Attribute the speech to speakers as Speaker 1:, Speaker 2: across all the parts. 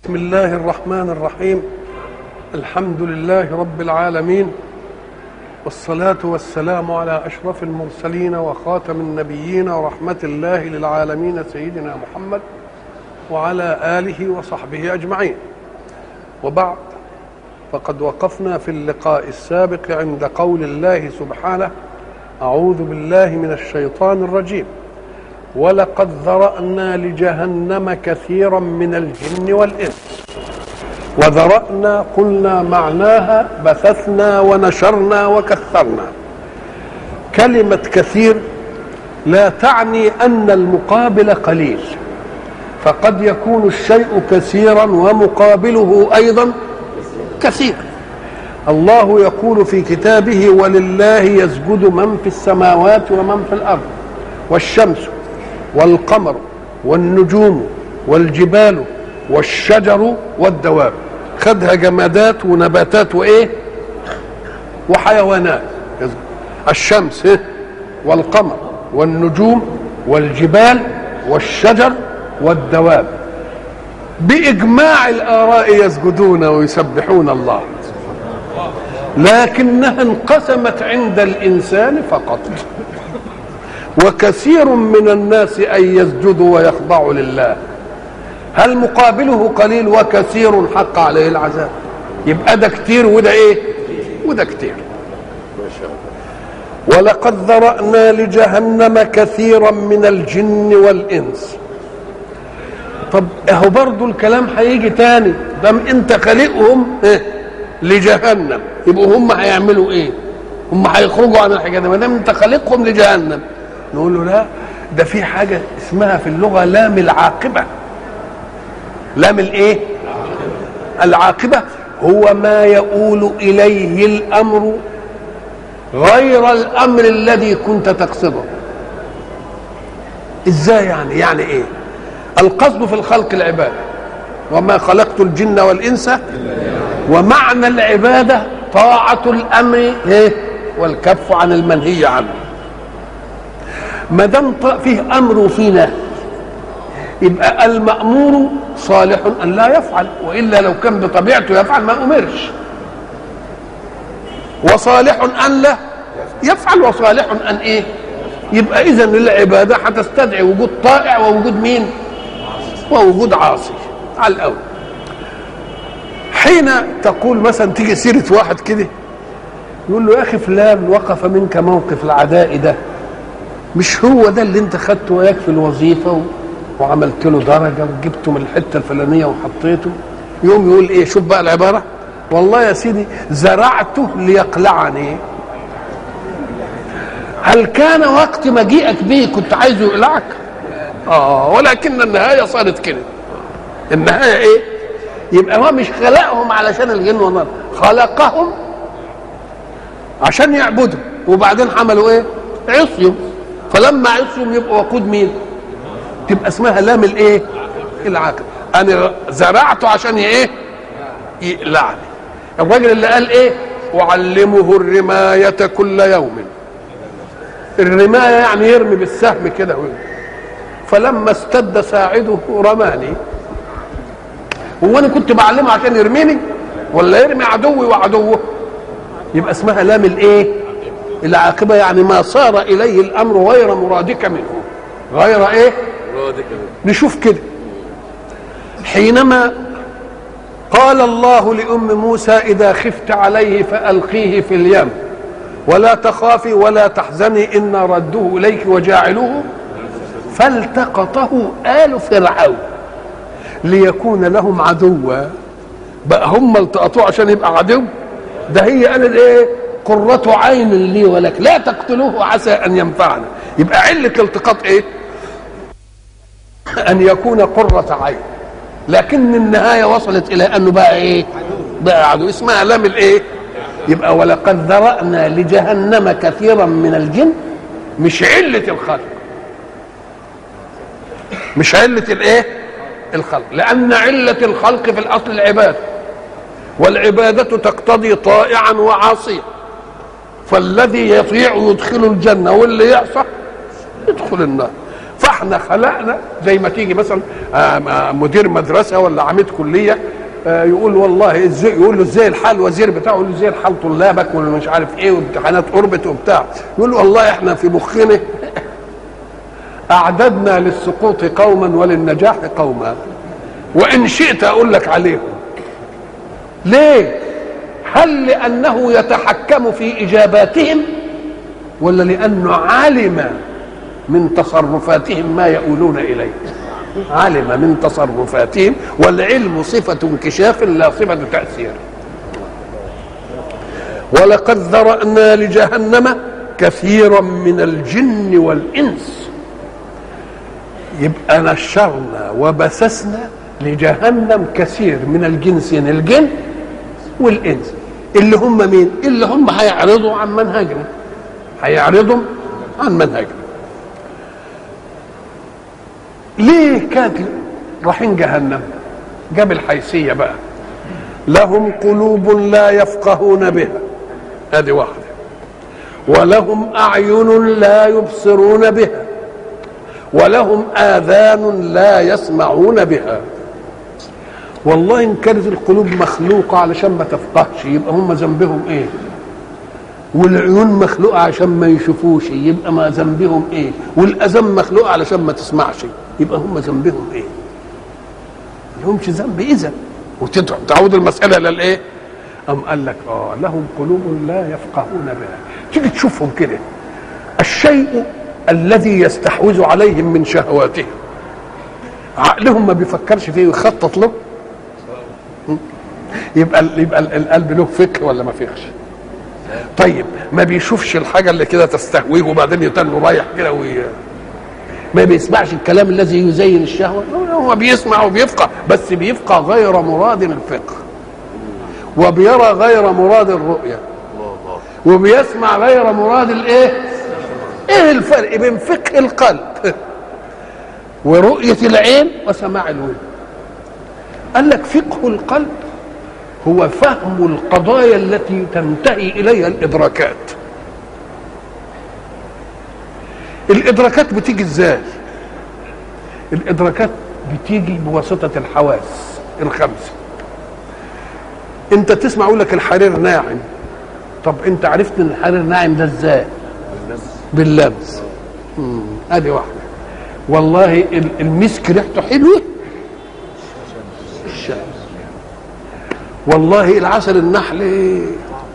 Speaker 1: بسم الله الرحمن الرحيم الحمد لله رب العالمين والصلاة والسلام على أشرف المرسلين وخاتم النبيين ورحمة الله للعالمين سيدنا محمد وعلى آله وصحبه أجمعين وبعد فقد وقفنا في اللقاء السابق عند قول الله سبحانه أعوذ بالله من الشيطان الرجيم ولقد ذرأنا لجهنم كثيرا من الجن والإنس وذرأنا قلنا معناها بثثنا ونشرنا وكثرنا كلمة كثير لا تعني أن المقابل قليل فقد يكون الشيء كثيرا ومقابله أيضا كثير الله يقول في كتابه ولله يسجد من في السماوات ومن في الأرض والشمس والقمر والنجوم والجبال والشجر والدواب خدها جمادات ونباتات وايه وحيوانات الشمس والقمر والنجوم والجبال والشجر والدواب باجماع الاراء يسجدون ويسبحون الله لكنها انقسمت عند الانسان فقط وكثير من الناس ان يسجدوا ويخضعوا لله هل مقابله قليل وكثير حق عليه العذاب يبقى ده كتير وده ايه وده كتير ولقد ذرأنا لجهنم كثيرا من الجن والإنس طب اهو برضو الكلام هيجي تاني دام انت خالقهم إيه؟ لجهنم يبقوا هم هيعملوا ايه هم هيخرجوا عن الحاجه دي ما دام انت خالقهم لجهنم نقول له لا ده في حاجه اسمها في اللغه لام العاقبه لام الايه العاقبه هو ما يؤول اليه الامر غير الامر الذي كنت تقصده ازاي يعني يعني ايه القصد في الخلق العباده وما خلقت الجن والانس ومعنى العباده طاعه الامر ايه والكف عن المنهي عنه ما دام فيه امر وفيه نهي يبقى المامور صالح ان لا يفعل والا لو كان بطبيعته يفعل ما امرش وصالح ان لا يفعل وصالح ان ايه يبقى اذا العباده هتستدعي وجود طائع ووجود مين ووجود عاصي على الاول حين تقول مثلا تيجي سيره واحد كده يقول له يا اخي فلان وقف منك موقف العداء ده مش هو ده اللي انت خدته وياك في الوظيفه و... وعملت له درجه وجبته من الحته الفلانيه وحطيته يوم يقول ايه شوف بقى العباره والله يا سيدي زرعته ليقلعني هل كان وقت مجيئك به كنت عايزه يقلعك اه ولكن النهايه صارت كده النهايه ايه يبقى هو مش خلقهم علشان الجن والنار خلقهم عشان يعبدوا وبعدين عملوا ايه عصيوا فلما عصيوا يبقوا وقود مين تبقى اسمها لام الايه العاقل انا زرعته عشان ايه يقلعني الراجل اللي قال ايه اعلمه الرمايه كل يوم الرمايه يعني يرمي بالسهم كده فلما استد ساعده رماني هو انا كنت بعلمه عشان يرميني ولا يرمي عدوي وعدوه يبقى اسمها لام الايه العاقبه يعني ما صار اليه الامر غير مرادك منه غير ايه نشوف كده حينما قال الله لأم موسى إذا خفت عليه فألقيه في اليم ولا تخافي ولا تحزني إنا ردوه إليك وجاعلوه فالتقطه آل فرعون ليكون لهم عدوا بقى هم التقطوه عشان يبقى عدو ده هي قالت ايه قرة عين لي ولك لا تقتلوه عسى ان ينفعنا يبقى علة التقاط ايه ان يكون قرة عين لكن النهاية وصلت الى انه بقى ايه بقى عدو اسمها لام الايه يبقى ولقد ذرأنا لجهنم كثيرا من الجن مش علة الخلق مش علة الايه الخلق لان علة الخلق في الاصل العبادة والعبادة تقتضي طائعا وعاصيا فالذي يطيع يدخل الجنة واللي يعصى يدخل النار فاحنا خلقنا زي ما تيجي مثلا آه، مدير مدرسه ولا عميد كليه آه، يقول والله ازاي يقول له ازاي الحال الوزير بتاعه يقول له ازاي الحال طلابك ومش عارف ايه وامتحانات قربت وبتاع يقول له والله احنا في مخنا اعددنا للسقوط قوما وللنجاح قوما وان شئت اقول لك عليهم ليه هل لانه يتحكم في اجاباتهم ولا لانه علم من تصرفاتهم ما يؤولون اليه علم من تصرفاتهم والعلم صفة انكشاف لا صفة تأثير ولقد ذرأنا لجهنم كثيرا من الجن والإنس يبقى نشرنا وبسسنا لجهنم كثير من الجنسين الجن والإنس اللي هم مين اللي هم هيعرضوا عن منهجنا هيعرضوا عن منهجنا ليه كانت رايحين جهنم جاب الحيثيه بقى لهم قلوب لا يفقهون بها ادي واحده ولهم اعين لا يبصرون بها ولهم اذان لا يسمعون بها والله ان كانت القلوب مخلوقه علشان ما تفقهش يبقى هم ذنبهم ايه والعيون مخلوقه عشان ما يشوفوش يبقى ما ذنبهم ايه والاذان مخلوقه علشان ما تسمعش يبقى هم ذنبهم ايه لهمش ذنب اذا وتعود المساله الى الايه ام قال لك اه لهم قلوب لا يفقهون بها تيجي تشوفهم كده الشيء الذي يستحوذ عليهم من شهواتهم عقلهم ما بيفكرش فيه ويخطط له يبقى يبقى القلب له فكر ولا ما فيهش طيب ما بيشوفش الحاجه اللي كده تستهويه وبعدين يتنه رايح كده وي... ما بيسمعش الكلام الذي يزين الشهوه هو بيسمع وبيفقه بس بيفقه غير مراد الفقه وبيرى غير مراد الرؤيه وبيسمع غير مراد الايه ايه الفرق بين فقه القلب ورؤيه العين وسماع الودن قال لك فقه القلب هو فهم القضايا التي تنتهي اليها الادراكات الادراكات بتيجي ازاي الادراكات بتيجي بواسطه الحواس الخمسه انت تسمع يقول لك الحرير ناعم طب انت عرفت ان الحرير ناعم ده ازاي باللمس ادي واحده والله المسك ريحته حلوه الشمس والله العسل النحل ايه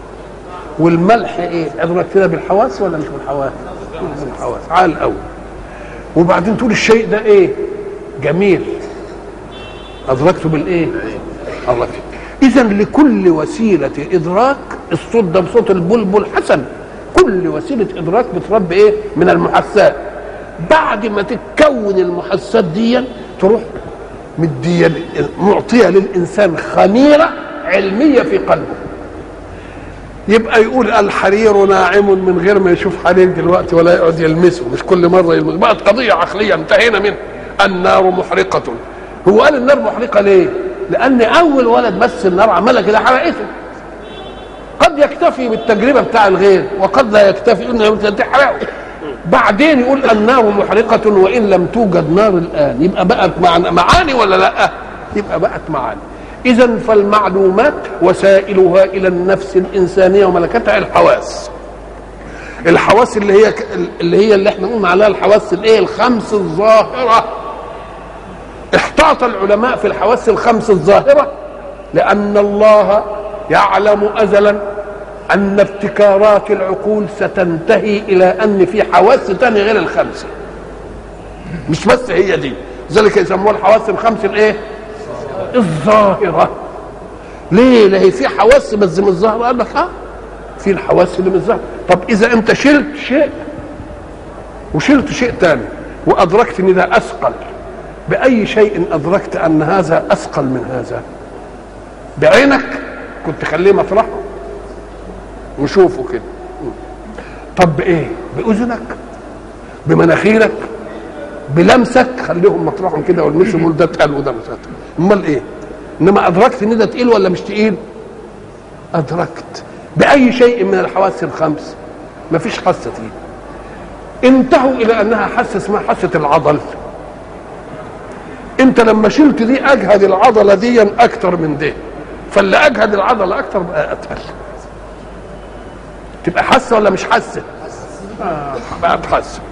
Speaker 1: والملح ايه ادرك كده بالحواس ولا مش بالحواس بالحواس عال قوي وبعدين تقول الشيء ده ايه جميل ادركته بالايه الله اذا لكل وسيله ادراك الصوت ده بصوت البلبل حسن كل وسيله ادراك بتربي ايه من المحسات بعد ما تتكون المحسات دي تروح مديه معطيه للانسان خميره علميه في قلبه يبقى يقول الحرير ناعم من غير ما يشوف حرير دلوقتي ولا يقعد يلمسه مش كل مره يلمسه بقت قضيه عقليه انتهينا منها النار محرقه هو قال النار محرقه ليه؟ لان اول ولد بس النار عملها كده حرقته قد يكتفي بالتجربه بتاع الغير وقد لا يكتفي انه تحرقه بعدين يقول النار محرقة وإن لم توجد نار الآن يبقى بقت معاني ولا لا يبقى بقت معاني إذا فالمعلومات وسائلها إلى النفس الإنسانية وملكتها الحواس الحواس اللي هي اللي هي اللي احنا قلنا عليها الحواس الايه الخمس الظاهره احتاط العلماء في الحواس الخمس الظاهره لان الله يعلم ازلا ان ابتكارات العقول ستنتهي الى ان في حواس تانية غير الخمسه مش بس هي دي ذلك يسموها الحواس الخمس الايه الظاهره ليه لا هي في حواس بس مش ظاهره قال لك اه في الحواس اللي مش ظاهره طب اذا انت شلت شيء وشلت شيء ثاني وادركت ان ده اثقل باي شيء ادركت ان هذا اثقل من هذا بعينك كنت خليه مطرحه وشوفه كده طب بايه باذنك بمناخيرك بلمسك خليهم مطرحهم كده والمسهم يقول ده تقل وده مش امال ايه انما ادركت ان ده تقيل ولا مش تقيل ادركت باي شيء من الحواس الخمس ما فيش حاسه تقيل انتهوا الى انها حاسه اسمها حاسه العضل انت لما شلت دي اجهد العضله دي اكتر من دي فاللي اجهد العضله اكتر بقى اتقل تبقى حاسه ولا مش حاسه آه بقت حاسه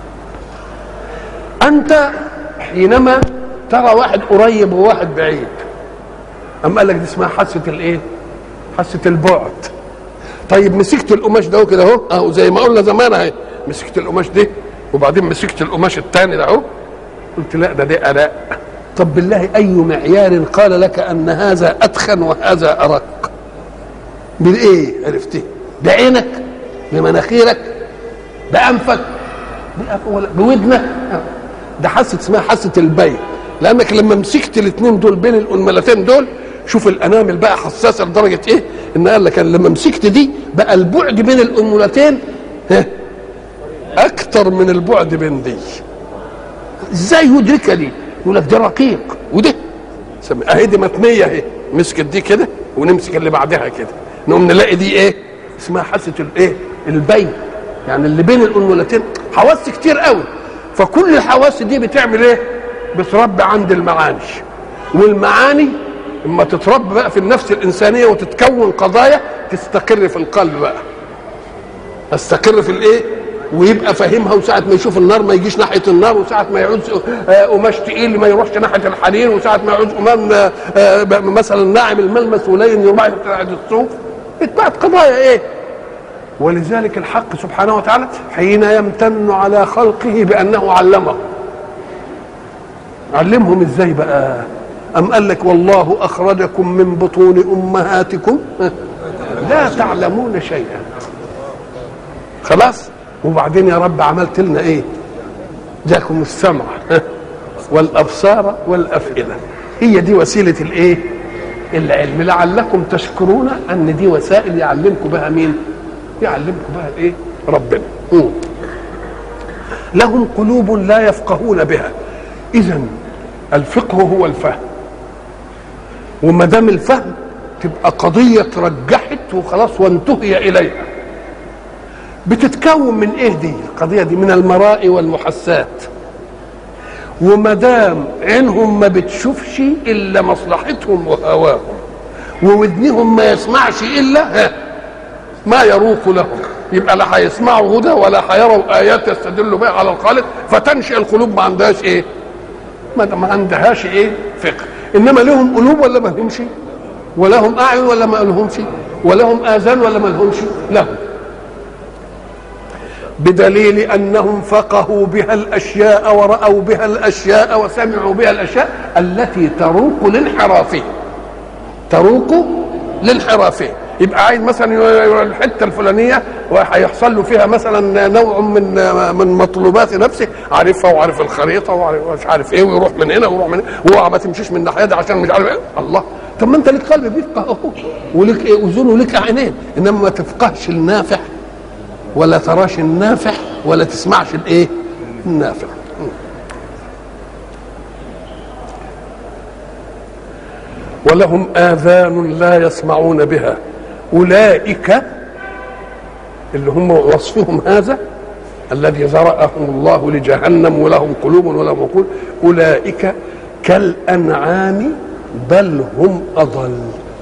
Speaker 1: انت حينما ترى واحد قريب وواحد بعيد اما قال لك دي اسمها حاسه الايه حاسه البعد طيب مسكت القماش ده كده اهو اهو زي ما قلنا زمان اهي مسكت القماش ده وبعدين مسكت القماش الثاني ده اهو قلت لا ده ده اداء طب بالله اي معيار قال لك ان هذا اتخن وهذا ارق بالايه عرفته بعينك بمناخيرك بانفك بودنك ده حاسه اسمها حاسه البين لانك لما مسكت الاثنين دول بين الانملتين دول شوف الانامل بقى حساسه لدرجه ايه ان قال لك لما مسكت دي بقى البعد بين الانملتين ها اكتر من البعد بين دي ازاي يدركها دي يقول لك ده رقيق وده اهي دي متنيه اهي مسكت دي كده ونمسك اللي بعدها كده نقوم نلاقي دي ايه اسمها حاسه الايه البين يعني اللي بين الانملتين حواس كتير قوي فكل الحواس دي بتعمل ايه بتربي عند المعاني والمعاني اما تتربى بقى في النفس الانسانيه وتتكون قضايا تستقر في القلب بقى تستقر في الايه ويبقى فاهمها وساعة ما يشوف النار ما يجيش ناحية النار وساعة ما يعوز قماش تقيل ما يروحش ناحية الحرير وساعة ما يعوز قمام مثلا ناعم الملمس ولين يروح ناحية الصوف اتبعت قضايا ايه ولذلك الحق سبحانه وتعالى حين يمتن على خلقه بأنه علمه علمهم ازاي بقى أم قال لك والله أخرجكم من بطون أمهاتكم لا تعلمون شيئا خلاص وبعدين يا رب عملت لنا ايه جاكم السمع والابصار والافئده هي دي وسيله الايه العلم لعلكم تشكرون ان دي وسائل يعلمكم بها مين يعلمكم بها الايه ربنا مم. لهم قلوب لا يفقهون بها اذا الفقه هو الفهم وما دام الفهم تبقى قضيه ترجحت وخلاص وانتهي اليها بتتكون من ايه دي القضيه دي من المراء والمحسات وما دام عينهم ما بتشوفش الا مصلحتهم وهواهم وودنهم ما يسمعش الا ها ما يروق لهم يبقى لا هيسمعوا هدى ولا هيروا ايات يستدلوا بها على الخالق فتنشئ القلوب ما عندهاش ايه ما, ما عندهاش ايه فقه انما لهم قلوب ولا ما لهمش ولهم اعين ولا ما لهمش ولهم اذان ولا ما لهمش لهم بدليل انهم فقهوا بها الاشياء وراوا بها الاشياء وسمعوا بها الاشياء التي تروق لانحرافهم تروق لانحرافهم يبقى عايز مثلا الحته الفلانيه وهيحصل له فيها مثلا نوع من من مطلوبات نفسه عارفها وعارف الخريطه وعارف مش عارف ايه ويروح من هنا ويروح من هنا وهو ما تمشيش من الناحيه دي عشان مش عارف ايه الله طب ما انت ليك قلب بيفقه اهو وليك ايه اذن وليك عينين انما ما تفقهش النافع ولا تراش النافع ولا تسمعش الايه النافع ولهم آذان لا يسمعون بها أولئك اللي هم وصفهم هذا الذي ذرأهم الله لجهنم ولهم قلوب ولهم عقول أولئك كالأنعام بل هم أضل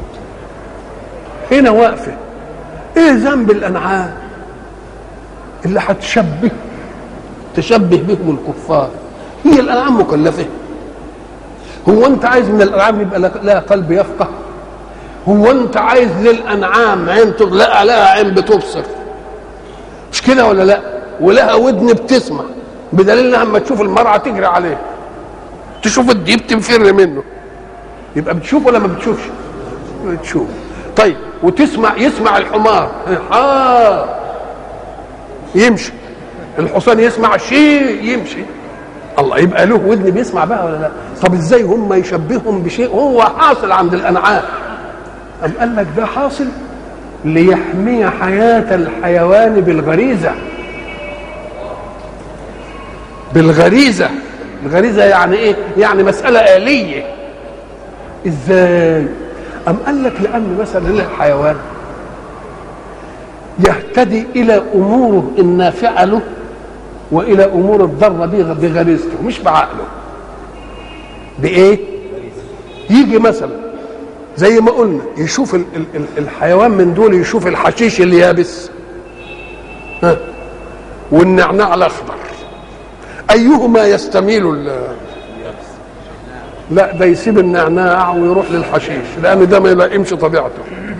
Speaker 1: هنا واقفة إيه ذنب الأنعام اللي هتشبه تشبه بهم الكفار هي الأنعام مكلفة هو أنت عايز من الأنعام يبقى لها قلب يفقه هو أنت عايز للأنعام عين لا لها عين بتبصر مش كده ولا لا ولها ودن بتسمع بدليل انها لما تشوف المرأة تجري عليه تشوف الديب تنفر منه يبقى بتشوف ولا ما بتشوفش بتشوف طيب وتسمع يسمع الحمار ها يمشي الحصان يسمع شيء يمشي الله يبقى له ودن بيسمع بقى ولا لا طب ازاي هم يشبههم بشيء هو حاصل عند الانعام أم قال لك ده حاصل ليحمي حياة الحيوان بالغريزة بالغريزة الغريزة يعني ايه يعني مسألة آلية ازاي أم قال لك لأن مثلا الحيوان يهتدي إلى أموره النافعة له والى امور الضره دي بغريزته مش بعقله بايه يجي مثلا زي ما قلنا يشوف ال ال ال الحيوان من دول يشوف الحشيش اليابس ها والنعناع الاخضر ايهما يستميل ال- لا ده يسيب النعناع ويروح للحشيش لان ده ما يلائمش طبيعته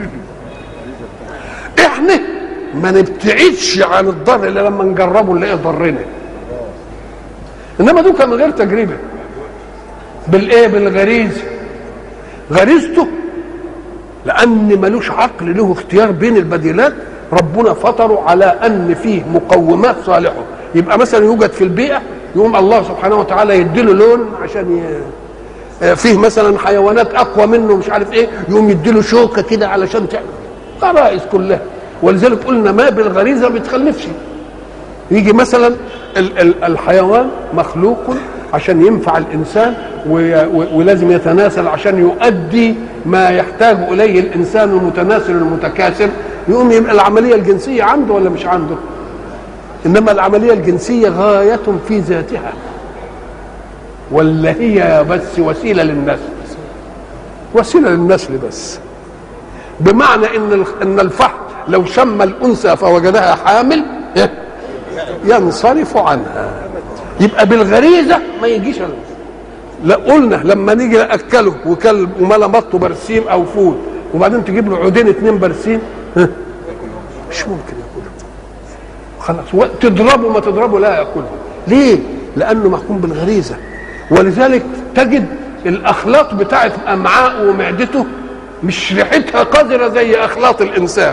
Speaker 1: احنا ما نبتعدش عن الضر الا لما نجربه نلاقيه ضرنا انما دول كان من غير تجربه بالايه بالغريزه غريزته لان ملوش عقل له اختيار بين البديلات ربنا فطره على ان فيه مقومات صالحه يبقى مثلا يوجد في البيئه يقوم الله سبحانه وتعالى يديله لون عشان ي... آه، فيه مثلا حيوانات اقوى منه مش عارف ايه يقوم يديله شوكه كده علشان تعمل غرائز كلها ولذلك قلنا ما بالغريزه ما بيتخلفش يجي مثلا ال- ال- الحيوان مخلوق عشان ينفع الانسان وي- و- ولازم يتناسل عشان يؤدي ما يحتاج اليه الانسان المتناسل المتكاثر يقوم يبقى العمليه الجنسيه عنده ولا مش عنده؟ انما العمليه الجنسيه غايه في ذاتها ولا هي بس وسيله للنسل وسيله للنسل بس بمعنى ان ال- ان الفحم لو شم الانثى فوجدها حامل إيه؟ ينصرف عنها يبقى بالغريزه ما يجيش ال- لا قلنا لما نيجي ناكله وكلب وملا بطه برسيم او فول وبعدين تجيب له عودين اتنين برسيم ها؟ مش ممكن ياكلهم خلاص و- تضربه ما تضربه لا ياكله ليه؟ لانه محكوم بالغريزه ولذلك تجد الاخلاط بتاعت امعاءه ومعدته مش ريحتها قذره زي اخلاط الانسان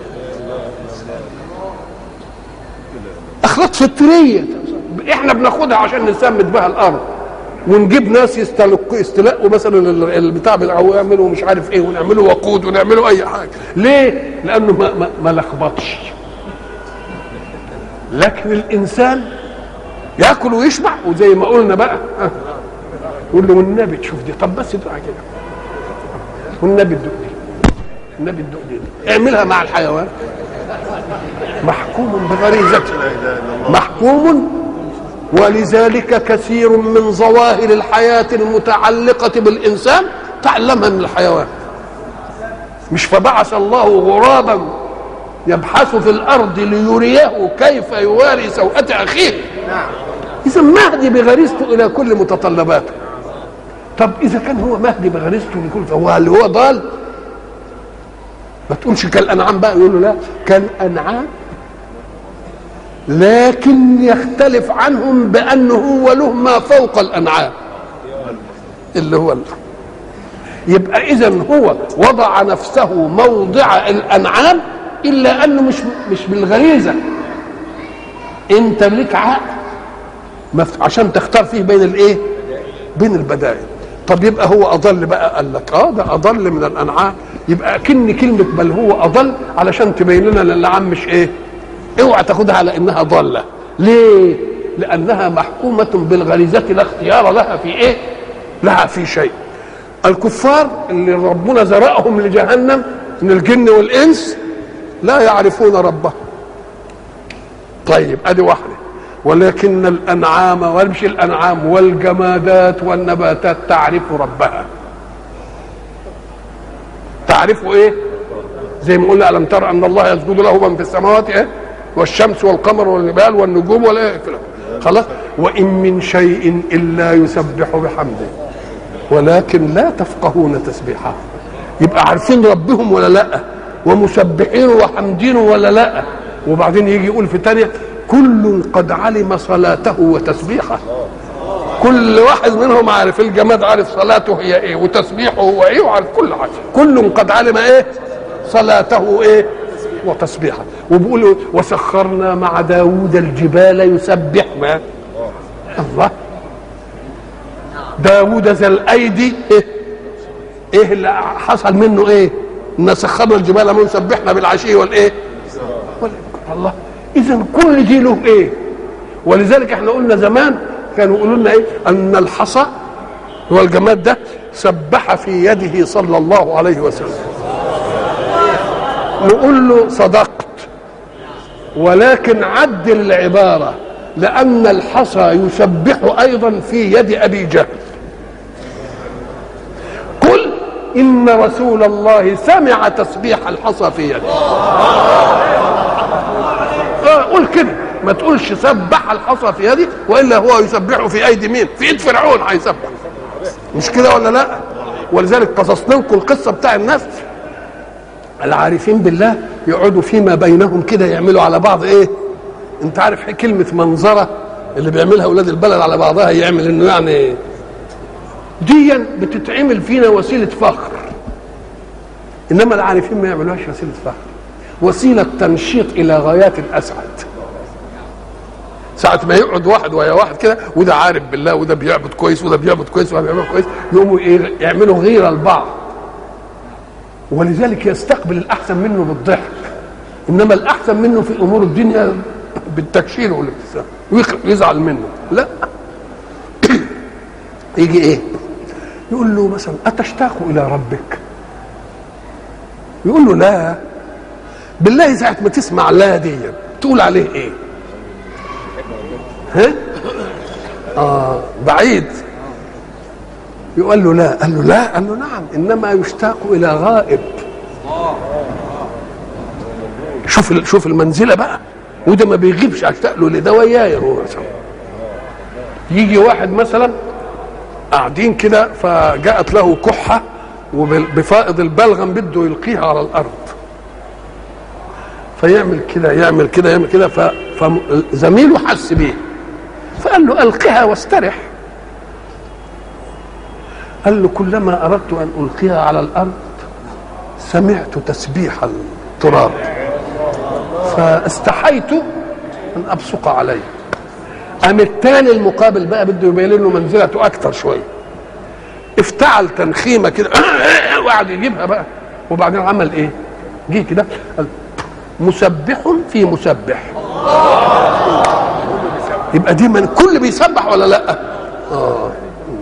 Speaker 1: اخلاط فطريه احنا بناخدها عشان نسمد بها الارض ونجيب ناس يستلقوا يستلقوا مثلا ال- البتاع بتاعه يعملوا مش عارف ايه ونعملوا وقود ونعملوا اي حاجه ليه لانه ما, ما, ما لخبطش لكن الانسان ياكل ويشبع وزي ما قلنا بقى ها، يقول له والنبي تشوف دي طب بس تبقى كده والنبي تدوق دي النبي تدوق دي اعملها مع الحيوان محكوم بغريزته محكوم ولذلك كثير من ظواهر الحياة المتعلقة بالإنسان تعلمها من الحيوان مش فبعث الله غرابا يبحث في الأرض ليريه كيف يواري سوءة أخيه إذا مهدي بغريزته إلى كل متطلباته طب إذا كان هو مهدي بغريزته لكل فهو هل هو ضال؟ ما تقولش كالأنعام بقى يقول له لا كالأنعام لكن يختلف عنهم بأنه هو له ما فوق الأنعام اللي هو ال- يبقى إذا هو وضع نفسه موضع الأنعام إلا أنه مش مش بالغريزة أنت ليك عقل مف- عشان تختار فيه بين الإيه؟ بين البدائل طب يبقى هو أضل بقى قال لك اه ده أضل من الأنعام يبقى كن كلمة بل هو أضل علشان تبين لنا ان الأنعام مش إيه؟ اوعى تاخدها على انها ضاله ليه لانها محكومه بالغريزه لا اختيار لها في ايه لها في شيء الكفار اللي ربنا زرعهم لجهنم من الجن والانس لا يعرفون ربهم طيب ادي واحده ولكن الانعام ومش الانعام والجمادات والنباتات تعرف ربها تعرف ايه زي ما قلنا الم ترى ان الله يسجد له من في السماوات ايه والشمس والقمر والجبال والنجوم ولا خلاص وان من شيء الا يسبح بحمده ولكن لا تفقهون تسبيحه يبقى عارفين ربهم ولا لا ومسبحينه وحمدينه ولا لا وبعدين يجي يقول في تانية كل قد علم صلاته وتسبيحه كل واحد منهم عارف الجماد عارف صلاته هي ايه وتسبيحه هو ايه وعارف كل حاجه كل قد علم ايه صلاته ايه وتسبيحه وبيقول وسخرنا مع داود الجبال يسبحنا الله داود ذا الايدي ايه ايه اللي حصل منه ايه ان سخرنا الجبال ما يسبحنا بالعشي والايه والإبكار. الله اذا كل دي له ايه ولذلك احنا قلنا زمان كانوا يقولوا لنا ايه ان الحصى هو الجماد ده سبح في يده صلى الله عليه وسلم نقول له صدقت ولكن عدل العباره لأن الحصى يسبح أيضا في يد أبي جهل قل إن رسول الله سمع تسبيح الحصى في يده آه قول كده ما تقولش سبح الحصى في يدي والا هو يسبحه في ايدي مين؟ في ايد فرعون هيسبح مش كده ولا لا؟ ولذلك قصصنا لكم القصه بتاع الناس العارفين بالله يقعدوا فيما بينهم كده يعملوا على بعض ايه؟ انت عارف كلمه منظره اللي بيعملها اولاد البلد على بعضها يعمل انه يعني ديا بتتعمل فينا وسيله فخر انما العارفين ما يعملوهاش وسيله فخر وسيله تنشيط الى غايات اسعد ساعة ما يقعد واحد ويا واحد كده وده عارف بالله وده بيعبد كويس وده بيعبد كويس وده بيعبد كويس يقوموا ايه يعملوا غيره لبعض ولذلك يستقبل الاحسن منه بالضحك انما الاحسن منه في امور الدنيا بالتكشير والابتسام ويزعل منه لا يجي ايه يقول له مثلا اتشتاق الى ربك يقول له لا بالله ساعة ما تسمع لا دي تقول عليه ايه ها اه بعيد يقول له لا قال له لا قال له نعم انما يشتاق الى غائب شوف شوف المنزله بقى وده ما بيغيبش اشتاق له لده وياي هو مثلا يجي واحد مثلا قاعدين كده فجاءت له كحه وبفائض البلغم بده يلقيها على الارض فيعمل كده يعمل كده يعمل كده فزميله حس بيه فقال له القها واسترح قال له كلما اردت ان القيها على الارض سمعت تسبيح التراب فاستحيت ان ابصق عليه قام الثاني المقابل بقى بده يبين له منزلته اكثر شويه افتعل تنخيمه كده وقعد يجيبها بقى وبعدين عمل ايه؟ جه كده قال مسبح في مسبح يبقى دي من كل بيسبح ولا لا؟ اه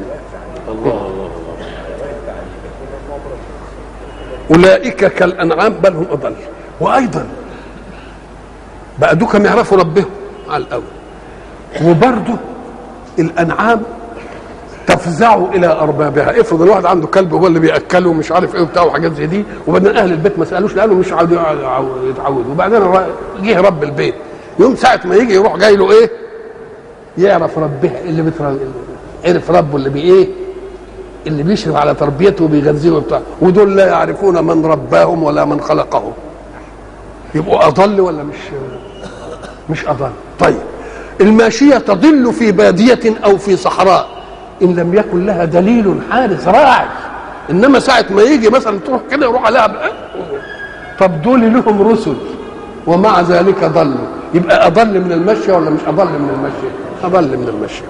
Speaker 1: اولئك كالانعام بل هم اضل وايضا بقى دوكم يعرفوا ربهم على الاول وبرضه الانعام تفزع الى اربابها افرض الواحد عنده كلب هو اللي بياكله ومش عارف ايه وبتاع وحاجات زي دي وبعدين اهل البيت ما سالوش لانه مش عاوز يتعودوا وبعدين جه رب البيت يوم ساعه ما يجي يروح جاي له ايه يعرف ربها اللي بتر... عرف ربه اللي بي ايه اللي بيشرف على تربيته وبيغذيه وبتاع ودول لا يعرفون من رباهم ولا من خلقهم يبقوا اضل ولا مش مش اضل طيب الماشيه تضل في باديه او في صحراء ان لم يكن لها دليل حارس راعي انما ساعه ما يجي مثلا تروح كده يروح عليها بقى. طب دول لهم رسل ومع ذلك ضلوا يبقى اضل من المشي ولا مش اضل من المشي اضل من المشي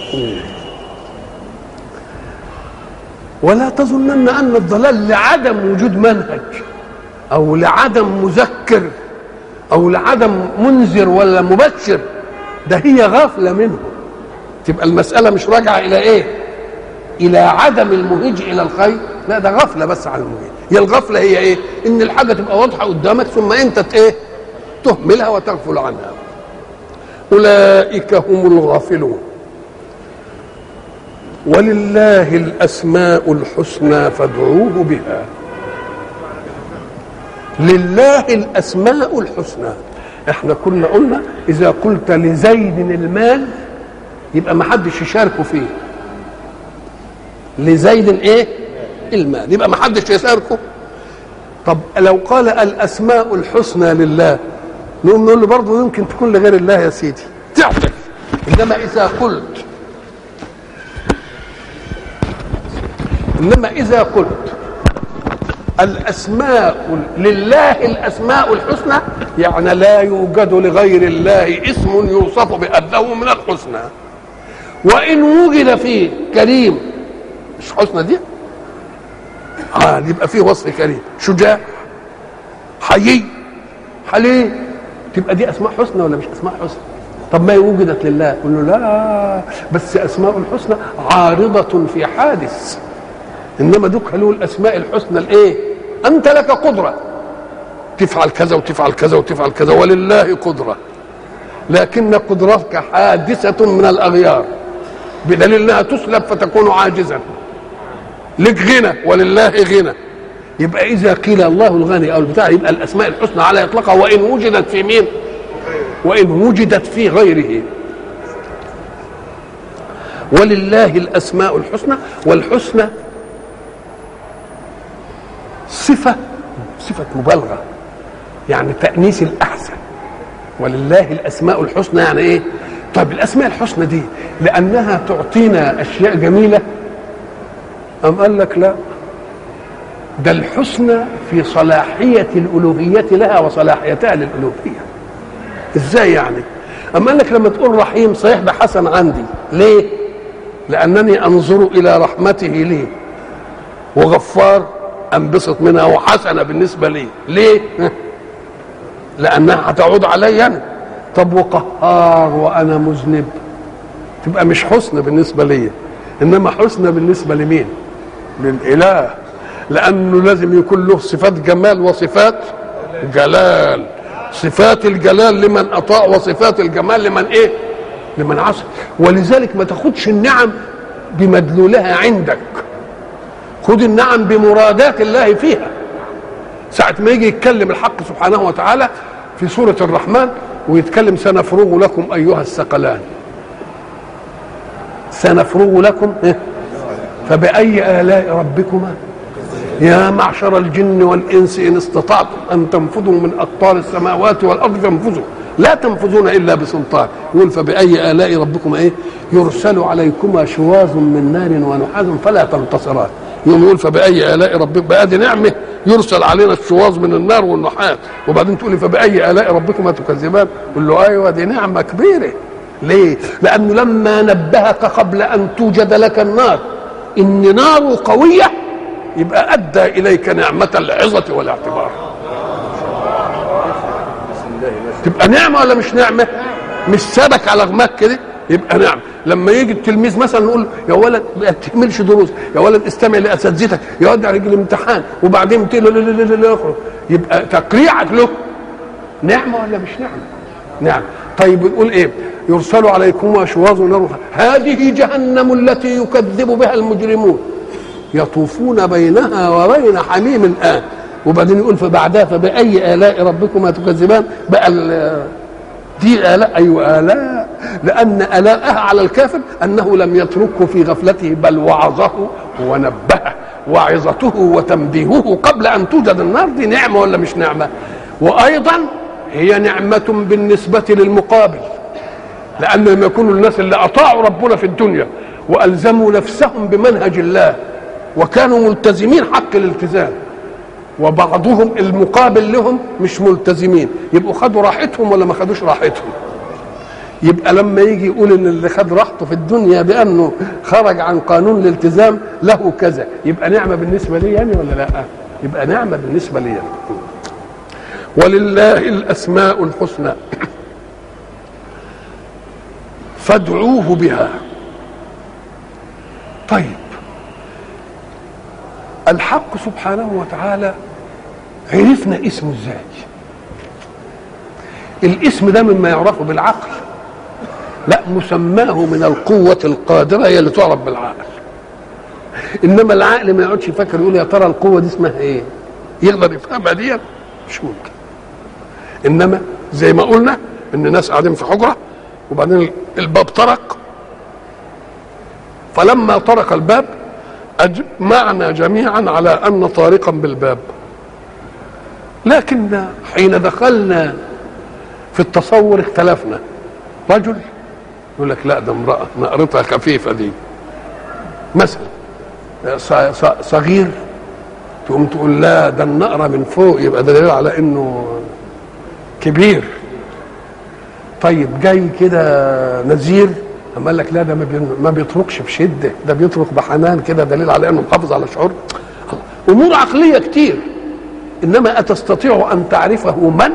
Speaker 1: ولا تظنن ان الضلال لعدم وجود منهج او لعدم مذكر او لعدم منذر ولا مبشر ده هي غفله منه تبقى المساله مش راجعه الى ايه الى عدم المهج الى الخير لا ده غفله بس عن المهج هي الغفله هي ايه ان الحاجه تبقى واضحه قدامك ثم انت ايه تهملها وتغفل عنها اولئك هم الغافلون ولله الاسماء الحسنى فادعوه بها لله الاسماء الحسنى احنا كنا قلنا اذا قلت لزيد المال يبقى ما حدش يشاركه فيه لزيد ايه المال يبقى ما حدش يشاركه طب لو قال الاسماء الحسنى لله نقوم نقول له برضه يمكن تكون لغير الله يا سيدي تعرف انما اذا قلت انما اذا قلت الاسماء لله الاسماء الحسنى يعني لا يوجد لغير الله اسم يوصف بانه من الحسنى وان وجد فيه كريم مش حسنى دي اه يبقى فيه وصف كريم شجاع حيي حليم تبقى دي اسماء حسنى ولا مش اسماء حسنى طب ما وجدت لله يقول له لا بس اسماء الحسنى عارضه في حادث انما دوك له الاسماء الحسنى الايه انت لك قدره تفعل كذا وتفعل كذا وتفعل كذا ولله قدره لكن قدرتك حادثة من الأغيار بدليل أنها تسلب فتكون عاجزا لك غنى ولله غنى يبقى إذا قيل الله الغني أو البتاع يبقى الأسماء الحسنى على إطلاقها وإن وجدت في مين؟ وإن وجدت في غيره ولله الأسماء الحسنى والحسنى صفة صفة مبالغة يعني تأنيس الأحسن ولله الأسماء الحسنى يعني إيه؟ طيب الأسماء الحسنى دي لأنها تعطينا أشياء جميلة أم قال لك لا ده الحسنى في صلاحية الألوهية لها وصلاحيتها للألوهية إزاي يعني أم قال لك لما تقول رحيم صحيح ده حسن عندي ليه لأنني أنظر إلى رحمته لي وغفار انبسط منها وحسنه بالنسبه لي ليه لانها هتعود علي انا طب وقهار وانا مذنب تبقى مش حسنى بالنسبه لي انما حسنى بالنسبه لمين للاله لانه لازم يكون له صفات جمال وصفات جلال صفات الجلال لمن اطاع وصفات الجمال لمن ايه لمن عصى ولذلك ما تاخدش النعم بمدلولها عندك خد النعم بمرادات الله فيها ساعة ما يجي يتكلم الحق سبحانه وتعالى في سورة الرحمن ويتكلم سنفرغ لكم أيها الثقلان سنفرغ لكم فبأي آلاء ربكما يا معشر الجن والإنس إن استطعتم أن تنفذوا من أقطار السماوات والأرض فانفذوا لا تنفذون إلا بسلطان يقول فبأي آلاء ربكما إيه يرسل عليكما شواظ من نار ونحاس فلا تنتصران يوم يقول فبأي آلاء ربك بقى دي نعمة يرسل علينا الشواظ من النار والنحاس وبعدين تقول لي فبأي آلاء ربكما تكذبان قل له أيوة دي نعمة كبيرة ليه؟ لأنه لما نبهك قبل أن توجد لك النار إن نار قوية يبقى أدى إليك نعمة العظة والاعتبار تبقى نعمة ولا مش نعمة؟ مش سابك على غماك كده يبقى نعم لما يجي التلميذ مثلا نقول يا ولد ما تكملش دروس يا ولد استمع لاساتذتك يا ولد عليك الامتحان وبعدين تقول له لا لا لا لا يبقى تقريعك له نعمه ولا مش نعمه؟ نعم طيب بنقول ايه؟ يرسل عليكم شواظ نار هذه جهنم التي يكذب بها المجرمون يطوفون بينها وبين حميم آن وبعدين يقول فبعدها فبأي آلاء ربكما تكذبان بقى دي آلاء أيوة آلاء لأن آلاءها على الكافر أنه لم يتركه في غفلته بل وعظه ونبهه وعظته وتنبيهه قبل أن توجد النار دي نعمة ولا مش نعمة وأيضا هي نعمة بالنسبة للمقابل لأن لما يكونوا الناس اللي أطاعوا ربنا في الدنيا وألزموا نفسهم بمنهج الله وكانوا ملتزمين حق الالتزام وبعضهم المقابل لهم مش ملتزمين يبقوا خدوا راحتهم ولا ما خدوش راحتهم يبقى لما يجي يقول ان اللي خد راحته في الدنيا بانه خرج عن قانون الالتزام له كذا يبقى نعمه بالنسبه لي يعني ولا لا يبقى نعمه بالنسبه لي يعني. ولله الاسماء الحسنى فادعوه بها طيب الحق سبحانه وتعالى عرفنا اسمه ازاي الاسم ده مما يعرف بالعقل لا مسماه من القوة القادرة هي اللي تعرف بالعقل انما العقل ما يقعدش يفكر يقول يا ترى القوة دي اسمها ايه يقدر يفهمها دي مش ممكن انما زي ما قلنا ان ناس قاعدين في حجرة وبعدين الباب طرق فلما طرق الباب أجمعنا جميعا على أن طارقا بالباب لكن حين دخلنا في التصور اختلفنا رجل يقول لك لا ده امرأة نقرتها خفيفة دي مثلا صغير تقوم تقول لا ده النقرة من فوق يبقى ده دليل على انه كبير طيب جاي كده نذير اما قال لك لا ده ما بيتركش بشده ده بيترك بحنان كده دليل على انه محافظ على شعور امور عقليه كتير انما اتستطيع ان تعرفه من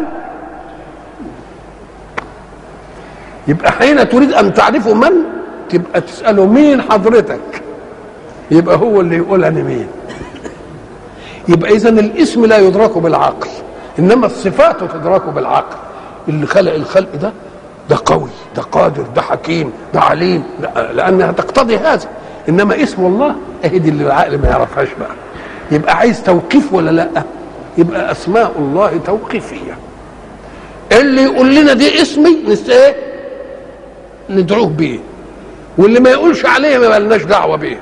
Speaker 1: يبقى حين تريد ان تعرفه من تبقى تساله مين حضرتك يبقى هو اللي يقول انا مين يبقى اذا الاسم لا يدرك بالعقل انما الصفات تدرك بالعقل اللي خلق الخلق ده ده قوي ده قادر ده حكيم ده عليم ده لانها تقتضي هذا انما اسم الله اهي دي اللي العقل ما يعرفهاش بقى يبقى عايز توقيف ولا لا يبقى اسماء الله توقيفيه اللي يقول لنا دي اسمي نست ايه ندعوه بيه واللي ما يقولش عليه ما لناش دعوه بيه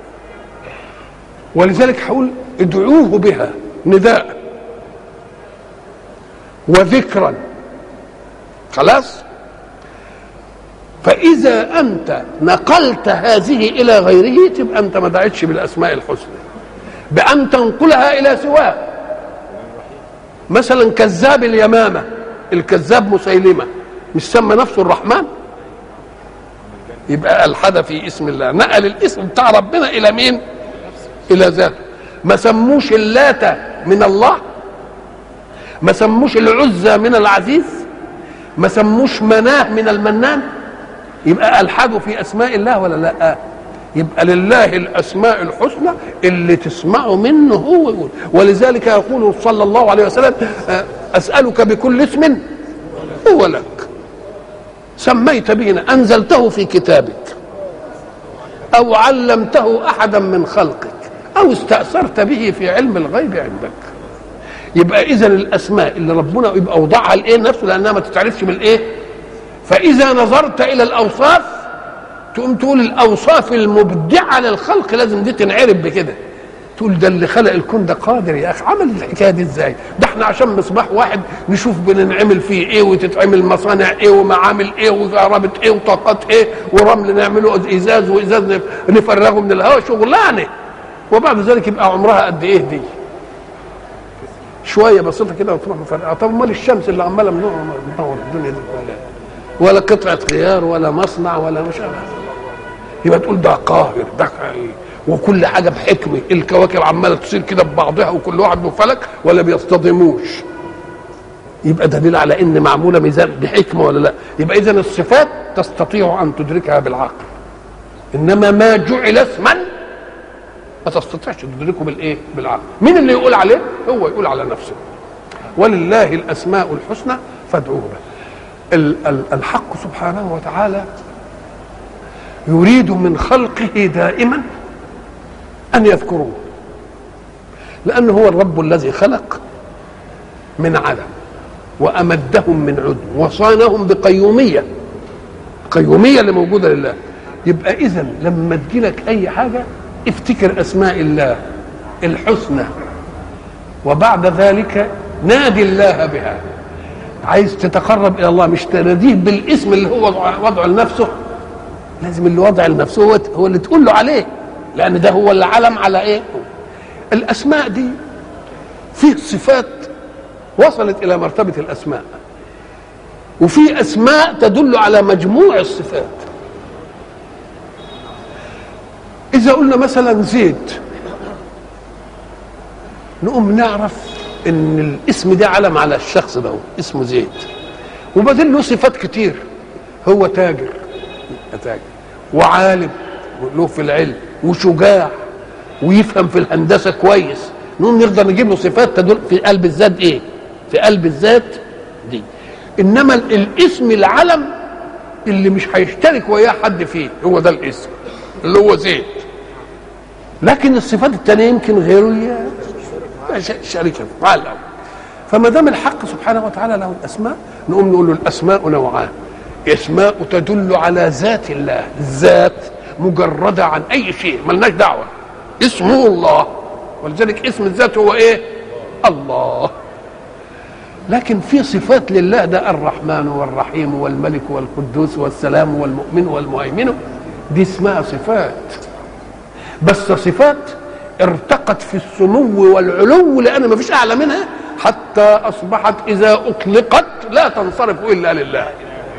Speaker 1: ولذلك هقول ادعوه بها نداء وذكرا خلاص فإذا أنت نقلت هذه إلى غيره تبقى أنت ما دعيتش بالأسماء الحسنى بأن تنقلها إلى سواه مثلا كذاب اليمامة الكذاب مسيلمة مش سمى نفسه الرحمن يبقى ألحد في اسم الله نقل الاسم بتاع ربنا إلى مين إلى ذاته ما سموش اللات من الله ما سموش العزى من العزيز ما سموش مناه من المنان يبقى الحدوا في اسماء الله ولا لا يبقى لله الاسماء الحسنى اللي تسمعوا منه هو يقول ولذلك يقول صلى الله عليه وسلم اسالك بكل اسم هو لك سميت به انزلته في كتابك او علمته احدا من خلقك او استاثرت به في علم الغيب عندك يبقى اذا الاسماء اللي ربنا يبقى وضعها لايه نفسه لانها ما تتعرفش بالايه فاذا نظرت الى الاوصاف تقوم تقول الاوصاف المبدعه للخلق لازم دي تنعرف بكده تقول ده اللي خلق الكون ده قادر يا اخي عمل الحكايه دي ازاي ده احنا عشان مصباح واحد نشوف بننعمل فيه ايه وتتعمل مصانع ايه ومعامل ايه وكهرباء ايه وطاقات ايه ورمل نعمله ازاز وازاز نفرغه من الهواء شغلانه وبعد ذلك يبقى عمرها قد ايه دي شويه بسيطه كده وتروح مفرقه طب امال الشمس اللي عماله منور الدنيا دي كلها ولا قطعه خيار ولا مصنع ولا مش عارف يبقى تقول ده قاهر ده وكل حاجه بحكمه الكواكب عماله تصير كده ببعضها وكل واحد له فلك ولا بيصطدموش يبقى دليل على ان معموله ميزان بحكمه ولا لا يبقى اذا الصفات تستطيع ان تدركها بالعقل انما ما جعل اسما ما تستطيعش تدركه بالايه بالعقل مين اللي يقول عليه هو يقول على نفسه ولله الاسماء الحسنى فادعوه به الحق سبحانه وتعالى يريد من خلقه دائما ان يذكروه لانه هو الرب الذي خلق من عدم وامدهم من عدم وصانهم بقيوميه قيوميه اللي موجوده لله يبقى اذا لما تجيلك اي حاجه افتكر اسماء الله الحسنى وبعد ذلك نادي الله بها عايز تتقرب الى الله مش تناديه بالاسم اللي هو وضعه لنفسه لازم اللي وضع لنفسه هو هو اللي تقول له عليه لان ده هو اللي علم على ايه الاسماء دي فيه صفات وصلت الى مرتبه الاسماء وفي اسماء تدل على مجموع الصفات اذا قلنا مثلا زيد نقوم نعرف ان الاسم ده علم على الشخص ده اسمه زيد وبعدين له صفات كتير هو تاجر تاجر وعالم له في العلم وشجاع ويفهم في الهندسه كويس نقوم نقدر نجيب له صفات تدل في قلب الذات ايه في قلب الذات دي انما الاسم العلم اللي مش هيشترك وياه حد فيه هو ده الاسم اللي هو زيد لكن الصفات الثانيه يمكن غيره شريكه مع الاول فما دام الحق سبحانه وتعالى له الاسماء نقوم نقول له الاسماء نوعان اسماء تدل على ذات الله الذات مجرده عن اي شيء ملناش دعوه اسمه الله ولذلك اسم الذات هو ايه الله لكن في صفات لله ده الرحمن والرحيم والملك والقدوس والسلام والمؤمن والمهيمن دي اسمها صفات بس صفات ارتقت في السمو والعلو لان ما فيش اعلى منها حتى اصبحت اذا اطلقت لا تنصرف الا لله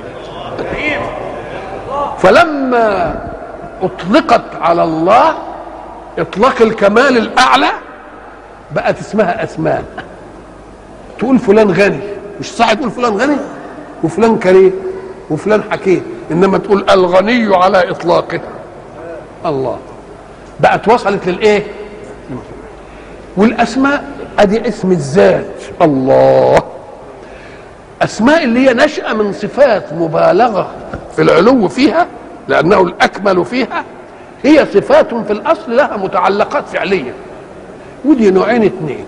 Speaker 1: فلما اطلقت على الله اطلاق الكمال الاعلى بقت اسمها اسماء تقول فلان غني مش صح تقول فلان غني وفلان كريم وفلان حكيم انما تقول الغني على اطلاقه الله بقت وصلت للايه والاسماء ادي اسم الذات الله اسماء اللي هي نشأة من صفات مبالغة في العلو فيها لأنه الأكمل فيها هي صفات في الأصل لها متعلقات فعلية ودي نوعين اثنين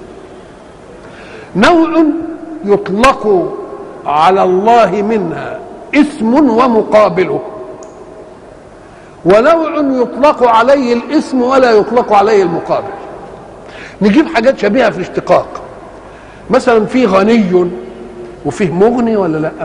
Speaker 1: نوع يطلق على الله منها اسم ومقابله ونوع يطلق عليه الاسم ولا يطلق عليه المقابل نجيب حاجات شبيهه في الاشتقاق مثلا في غني وفيه مغني ولا لا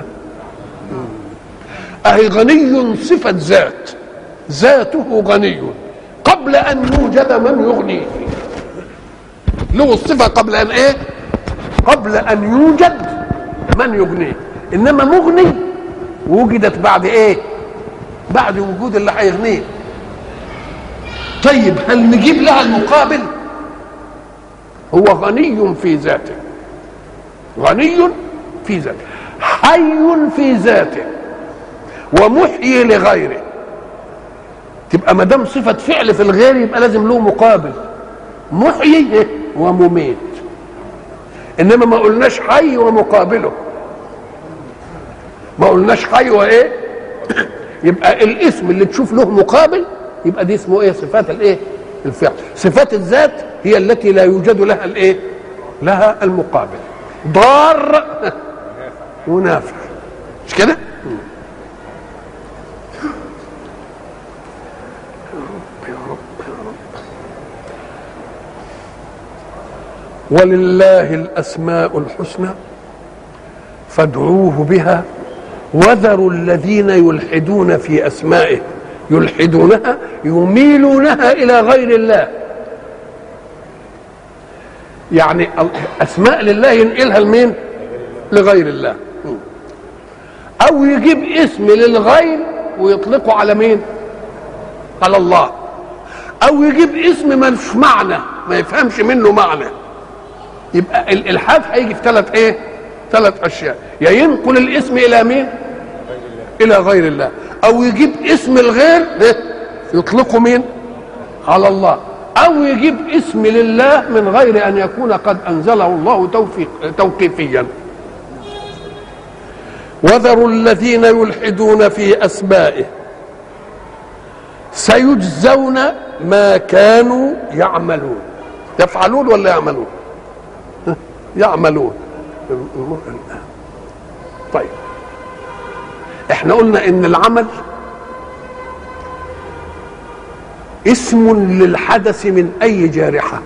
Speaker 1: اهي غني صفه ذات ذاته غني قبل ان يوجد من يغنيه له الصفه قبل ان ايه قبل ان يوجد من يغنيه انما مغني وجدت بعد ايه بعد وجود اللي هيغنيه طيب هل نجيب لها المقابل هو غني في ذاته غني في ذاته حي في ذاته ومحيي لغيره تبقى ما دام صفه فعل في الغير يبقى لازم له مقابل محيي ومميت انما ما قلناش حي ومقابله ما قلناش حي وايه يبقى الاسم اللي تشوف له مقابل يبقى دي اسمه ايه صفات الايه الفعل صفات الذات هي التي لا يوجد لها الايه لها المقابل ضار ونافع مش كده ولله الاسماء الحسنى فادعوه بها وذروا الذين يلحدون في اسمائه يلحدونها يميلونها الى غير الله يعني اسماء لله ينقلها لمين لغير الله او يجيب اسم للغير ويطلقه على مين على الله او يجيب اسم ملوش معنى ما يفهمش منه معنى يبقى الالحاد هيجي في ثلاث ايه ثلاث اشياء يا ينقل الاسم الى مين الى غير الله او يجيب اسم الغير يطلقه مين على الله او يجيب اسم لله من غير ان يكون قد انزله الله توفيق توقيفيا وذروا الذين يلحدون في اسمائه سيجزون ما كانوا يعملون يفعلون ولا يعملون يعملون طيب احنا قلنا ان العمل اسم للحدث من اي جارحه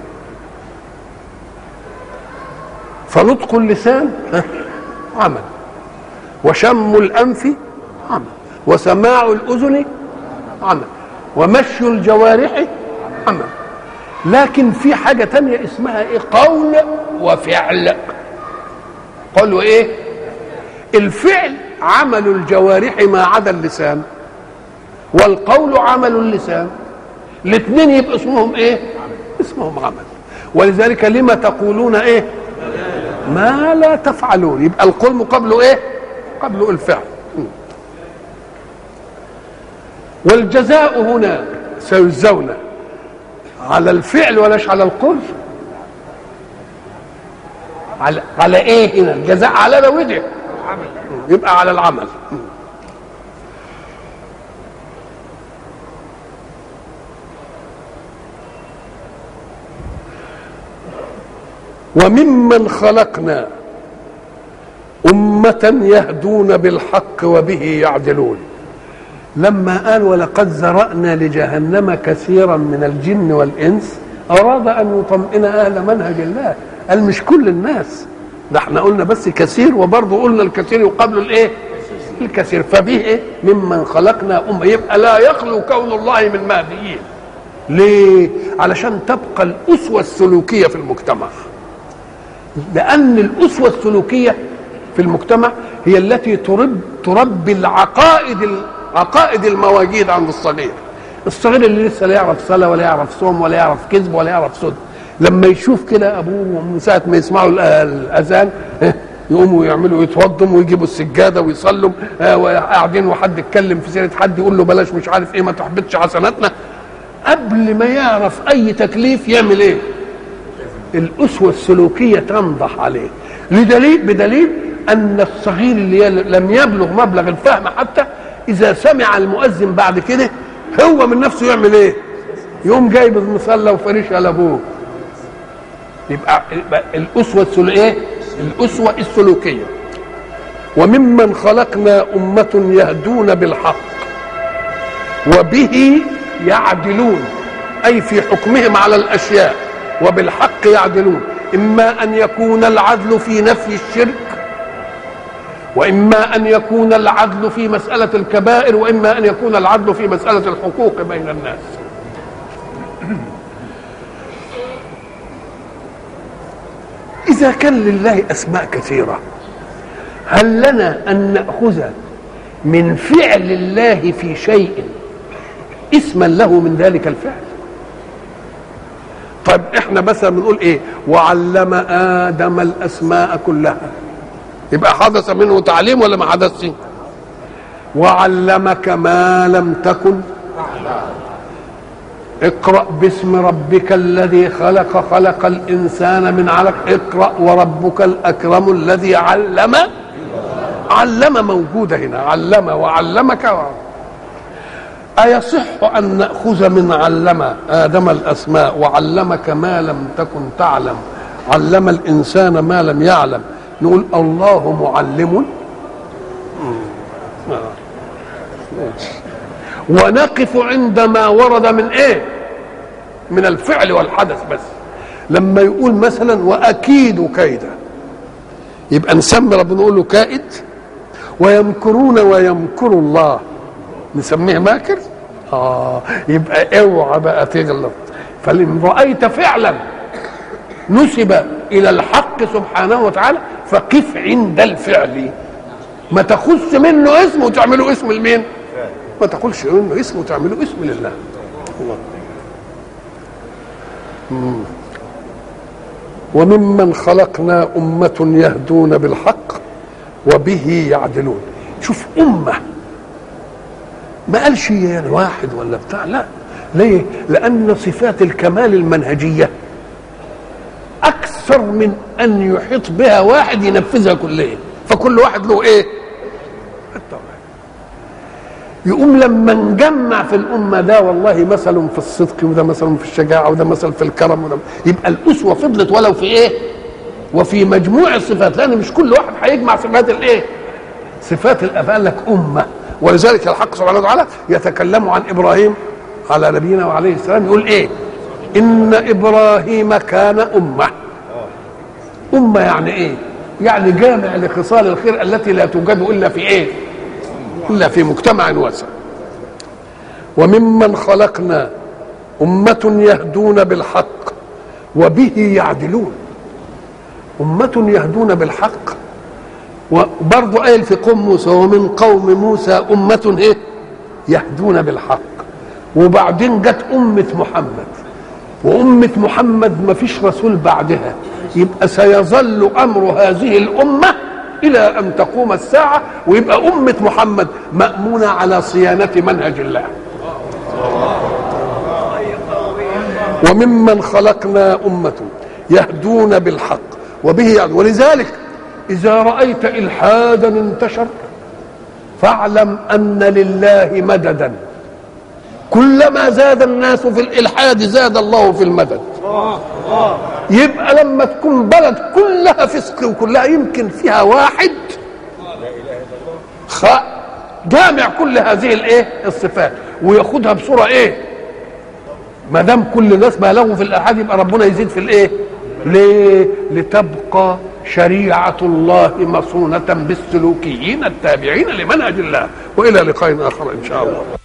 Speaker 1: فنطق اللسان عمل وشم الانف عمل وسماع الاذن عمل ومشي الجوارح عمل لكن في حاجة تانية اسمها ايه قول وفعل قول وايه الفعل عمل الجوارح ما عدا اللسان والقول عمل اللسان الاثنين يبقى اسمهم ايه اسمهم عمل ولذلك لما تقولون ايه ما لا تفعلون يبقى القول مقابله ايه قبله الفعل والجزاء هنا سيجزون على الفعل ولاش على القول على على ايه هنا الجزاء على ده وده يبقى على العمل وممن خلقنا أمة يهدون بالحق وبه يعدلون لما قال ولقد زرأنا لجهنم كثيرا من الجن والإنس أراد أن يطمئن أهل منهج الله قال مش كل الناس ده احنا قلنا بس كثير وبرضه قلنا الكثير يقابل الايه الكثير فبه ايه ممن خلقنا أمة يبقى لا يخلو كون الله من مهديين ليه علشان تبقى الأسوة السلوكية في المجتمع لأن الأسوة السلوكية في المجتمع هي التي ترب تربي العقائد عقائد المواجيد عند الصغير الصغير اللي لسه لا يعرف صلاة ولا يعرف صوم ولا يعرف كذب ولا يعرف صدق لما يشوف كده ابوه من ساعه ما يسمعوا الاذان يقوموا يعملوا يتوضم ويجيبوا السجاده ويصلوا وقاعدين وحد يتكلم في سيره حد يقول له بلاش مش عارف ايه ما تحبطش حسناتنا قبل ما يعرف اي تكليف يعمل ايه؟ الاسوه السلوكيه تنضح عليه لدليل بدليل ان الصغير اللي لم يبلغ مبلغ الفهم حتى اذا سمع المؤذن بعد كده هو من نفسه يعمل ايه يقوم جايب المصلى وفرشها لابوه يبقى, يبقى الاسوه السلوكيه الاسوه السلوكيه وممن خلقنا امه يهدون بالحق وبه يعدلون اي في حكمهم على الاشياء وبالحق يعدلون اما ان يكون العدل في نفي الشرك واما ان يكون العدل في مساله الكبائر واما ان يكون العدل في مساله الحقوق بين الناس اذا كان لله اسماء كثيره هل لنا ان ناخذ من فعل الله في شيء اسما له من ذلك الفعل طيب احنا مثلا بنقول ايه وعلم ادم الاسماء كلها يبقى حدث منه تعليم ولا ما حدثش وعلمك ما لم تكن اقرا باسم ربك الذي خلق خلق الانسان من علق اقرا وربك الاكرم الذي علم علم موجوده هنا علم وعلمك وعلم. أيصح أن نأخذ من علم آدم الأسماء وعلمك ما لم تكن تعلم علم الإنسان ما لم يعلم نقول الله معلم ونقف عندما ورد من ايه من الفعل والحدث بس لما يقول مثلا واكيد كيدا يبقى نسمي ربنا نقول له كائد ويمكرون ويمكر الله نسميه ماكر اه يبقى اوعى بقى تغلط فإن رأيت فعلا نسب إلى الحق سبحانه وتعالى فقف عند الفعل ما تخص منه اسم وتعمله اسم لمين؟ ما تقولش منه اسم وتعمله اسم لله الله مم. وممن خلقنا أمة يهدون بالحق وبه يعدلون شوف أمة ما قالش يعني واحد ولا بتاع لا ليه لأن صفات الكمال المنهجية أكثر من أن يحيط بها واحد ينفذها كليا فكل واحد له إيه يقوم لما نجمع في الأمة ده والله مثل في الصدق وده مثل في الشجاعة وده مثل في الكرم وده يبقى الأسوة فضلت ولو في إيه وفي مجموع الصفات لأن مش كل واحد هيجمع صفات الإيه صفات الأفعال لك أمة ولذلك الحق سبحانه وتعالى يتكلم عن إبراهيم على نبينا وعليه السلام يقول إيه إن إبراهيم كان أمة أمة يعني إيه يعني جامع لخصال الخير التي لا توجد إلا في إيه إلا في مجتمع واسع وممن خلقنا أمة يهدون بالحق وبه يعدلون أمة يهدون بالحق وبرضه قال في قوم موسى ومن قوم موسى أمة إيه يهدون بالحق وبعدين جت أمة محمد وأمة محمد ما فيش رسول بعدها يبقى سيظل أمر هذه الأمة إلى أن تقوم الساعة ويبقى أمة محمد مأمونة على صيانة منهج الله وممن خلقنا أمة يهدون بالحق وبه يعني ولذلك إذا رأيت إلحادا انتشر فاعلم أن لله مددا كلما زاد الناس في الإلحاد زاد الله في المدد يبقى لما تكون بلد كلها فسق وكلها يمكن فيها واحد خ... جامع كل هذه الايه الصفات وياخدها بصوره ايه ما دام كل الناس بالغوا في الالحاد يبقى ربنا يزيد في الايه ليه لتبقى شريعة الله مصونة بالسلوكيين التابعين لمنهج الله وإلى لقاء آخر إن شاء الله